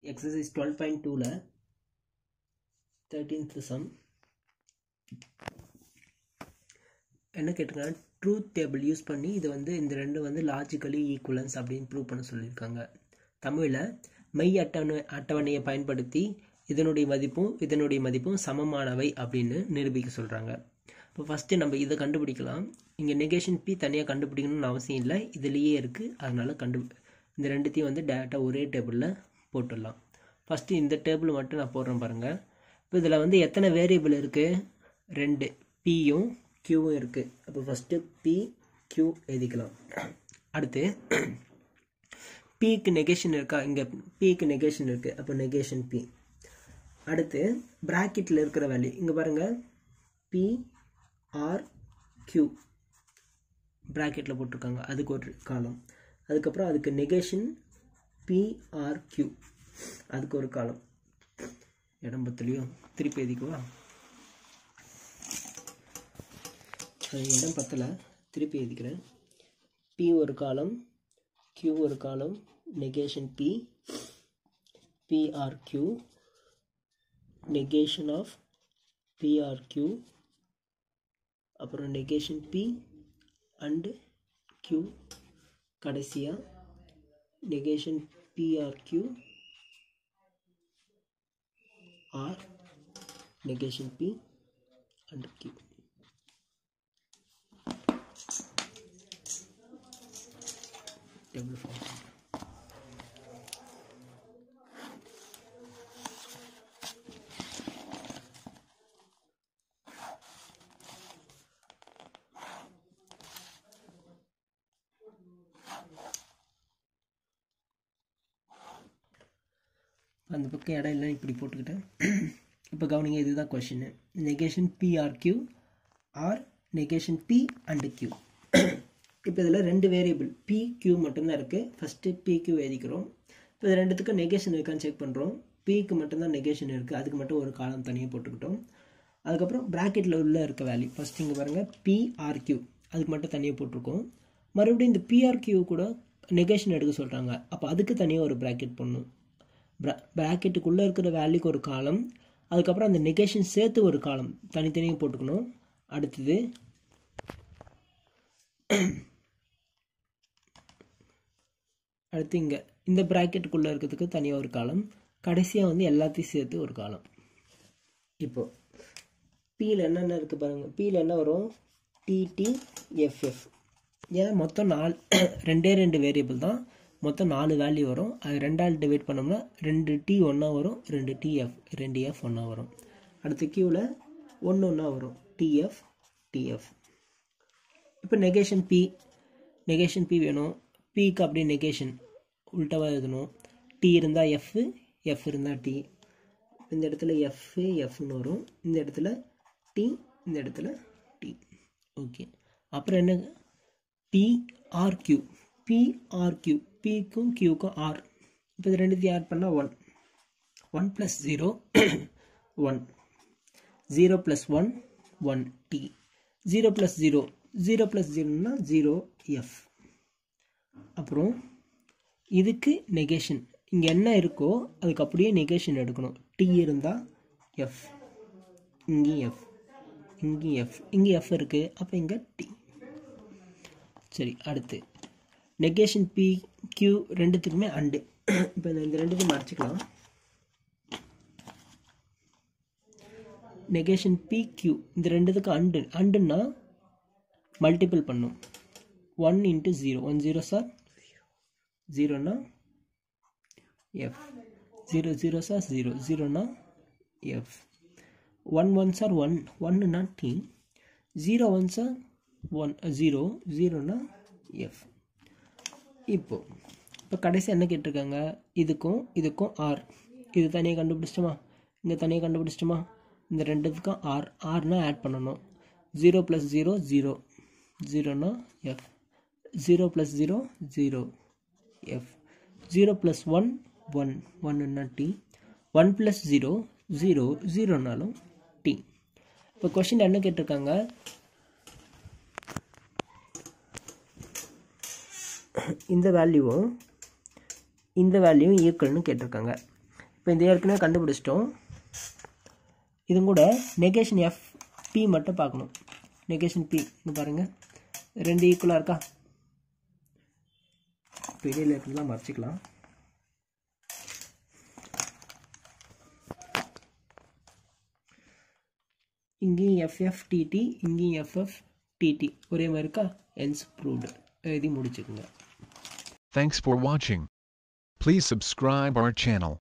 Exercise twelve point டூவில் thirteenth sum என்ன கேட்டிருக்காங்க ட்ரூத் டேபிள் யூஸ் பண்ணி இது வந்து இந்த ரெண்டு வந்து லாஜிக்கலி ஈக்குவலன்ஸ் அப்படின்னு ப்ரூவ் பண்ண சொல்லியிருக்காங்க தமிழில் மெய் அட்டவணை அட்டவணையை பயன்படுத்தி இதனுடைய மதிப்பும் இதனுடைய மதிப்பும் சமமானவை அப்படின்னு நிரூபிக்க சொல்கிறாங்க இப்போ ஃபஸ்ட்டு நம்ம இதை கண்டுபிடிக்கலாம் இங்கே நெகேஷன் பி தனியாக கண்டுபிடிக்கணும்னு அவசியம் இல்லை இதுலேயே இருக்குது அதனால் கண்டு இந்த ரெண்டுத்தையும் வந்து டேரெக்டாக ஒரே டேபிளில் போட்டுடலாம் ஃபஸ்ட்டு இந்த டேபிள் மட்டும் நான் போடுறேன் பாருங்கள் இப்போ இதில் வந்து எத்தனை வேரியபிள் இருக்குது ரெண்டு பியும் க்யூவும் இருக்குது அப்போ ஃபஸ்ட்டு பி க்யூ எழுதிக்கலாம் அடுத்து பிக்கு நெகேஷன் இருக்கா இங்கே பிக்கு நெகேஷன் இருக்குது அப்போ நெகேஷன் பி அடுத்து ப்ராக்கெட்டில் இருக்கிற வேல்யூ இங்கே பாருங்கள் பி ஆர் க்யூ ப்ராக்கெட்டில் போட்டிருக்காங்க அதுக்கு ஒரு காலம் அதுக்கப்புறம் அதுக்கு நெகேஷன் பிஆர் க்யூ அதுக்கு ஒரு காலம் இடம் பத்துலையும் திருப்பி எழுதிக்குவா அது இடம் பத்தலை திருப்பி எழுதிக்கிறேன் பி ஒரு காலம் க்யூ ஒரு column negation P P or Q negation of P or Q அப்புறம் நெகேஷன் பி அண்டு க்யூ கடைசியாக negation P or Q or negation P and Q table form அந்த பக்கம் இடம் இல்லை இப்படி போட்டுக்கிட்டேன் இப்போ கவனிங்க இதுதான் question negation P or Q or negation P and Q இப்போ இதில் ரெண்டு வேரியபிள் பி கியூ மட்டும்தான் இருக்குது ஃபஸ்ட்டு பி கியூ எழுதிக்கிறோம் இப்போ இது ரெண்டுத்துக்கும் நெகேஷன் இருக்கான்னு செக் பண்ணுறோம் பிக்கு மட்டும்தான் நெகேஷன் இருக்குது அதுக்கு மட்டும் ஒரு காலம் தனியாக போட்டுக்கிட்டோம் அதுக்கப்புறம் ப்ராக்கெட்டில் உள்ள இருக்க வேல்யூ ஃபஸ்ட் இங்கே பாருங்கள் பிஆர்கியூ அதுக்கு மட்டும் தனியாக போட்டிருக்கோம் மறுபடியும் இந்த பிஆர்கியூ கூட நெகேஷன் எடுக்க சொல்கிறாங்க அப்போ அதுக்கு தனியாக ஒரு ப்ராக்கெட் போடணும் ப்ரா ப்ராக்கெட்டுக்குள்ளே இருக்கிற வேல்யூக்கு ஒரு காலம் அதுக்கப்புறம் அந்த நெகேஷன் சேர்த்து ஒரு காலம் தனித்தனியாக போட்டுக்கணும் அடுத்தது அடுத்து இங்கே இந்த ப்ராக்கெட்டுக்குள்ளே இருக்கிறதுக்கு தனியாக ஒரு காலம் கடைசியாக வந்து எல்லாத்தையும் சேர்த்து ஒரு காலம் இப்போது பியில் என்னென்ன இருக்குது பாருங்கள் பியில் என்ன வரும் டிடி எஃப்எஃப் ஏன் மொத்தம் நாலு ரெண்டே ரெண்டு வேரியபிள் தான் மொத்தம் நாலு வேல்யூ வரும் அது ரெண்டால் டிவைட் பண்ணோம்னா ரெண்டு டி ஒன்றா வரும் ரெண்டு டிஎஃப் ரெண்டு எஃப் ஒன்றா வரும் அடுத்து கியூவில் ஒன்று ஒன்றா வரும் டிஎஃப் டிஎஃப் இப்போ நெகேஷன் பி நெகேஷன் பி வேணும் பிக்கு அப்படியே நெகேஷன் உல்ட்டாவாக எழுதணும் டி இருந்தால் எஃப் எஃப் இருந்தால் டி இந்த இடத்துல எஃப் எஃப்னு வரும் இந்த இடத்துல டி இந்த இடத்துல டி ஓகே அப்புறம் என்ன பிஆர்கியூ பிஆர்கியூ பிக்கும் கியூக்கும் ஆர் இப்போ இது ரெண்டுத்தையும் ஆட் பண்ணால் one one plus zero one zero plus one one T zero plus zero zero plus ஜீரோனா ஜீரோ எஃப் அப்புறம் இதுக்கு நெகேஷன் இங்கே என்ன இருக்கோ அதுக்கு அப்படியே நெகேஷன் எடுக்கணும் டி இருந்தால் எஃப் இங்கேயும் எஃப் இங்கேயும் எஃப் இங்கே எஃப் இருக்குது அப்போ இங்கே டி சரி அடுத்து நெகேஷன் பி கியூ ரெண்டுத்துக்குமே அண்டு இப்போ இந்த ரெண்டுத்தையும் மறைச்சிக்கலாம் நெகேஷன் பி கியூ இந்த ரெண்டுத்துக்கும் அண்டு அண்டுன்னா மல்டிபிள் பண்ணும் one into zero one zero sir ஜீரோனா F zero zero sir zero ஜீரோனா F one one sir one ஒன்னுனா T zero one sir one zero ஜீரோனா எஃப் இப்போ இப்போ கடைசி என்ன கேட்டிருக்காங்க இதுக்கும் இதுக்கும் ஆர் இது தனியாக கண்டுபிடிச்சிட்டோமா இங்கே தனியாக கண்டுபிடிச்சிட்டோமா இந்த ரெண்டுத்துக்கும் ஆர் ஆர்னா ஆட் பண்ணணும் ஜீரோ ப்ளஸ் ஜீரோ ஜீரோ ஜீரோனா F zero plus zero zero F zero plus one one ஒன்னுன்னா T one plus zero zero ஜீரோனாலும் டி இப்போ கொஷின் என்ன கேட்டிருக்காங்க இந்த வேல்யூவும் இந்த வேல்யூவும் ஈக்குவல்னு கேட்டிருக்காங்க இப்போ இந்த ஏற்கனவே கண்டுபிடிச்சிட்டோம் இது கூட நெகேஷன் எஃப் பி மட்டும் பார்க்கணும் நெகேஷன் பி இங்கே பாருங்கள் ரெண்டு ஈக்குவலாக இருக்கா இப்போ இடையில இருக்கிறதுலாம் மறைச்சிக்கலாம் இங்கேயும் எஃப்எஃப்டிடி இங்கேயும் எஃப்எஃப்டிடி ஒரே மாதிரி இருக்கா என்ஸ் ப்ரூவ்டு எழுதி முடிச்சுக்குங்க Thanks for watching. Please subscribe our channel.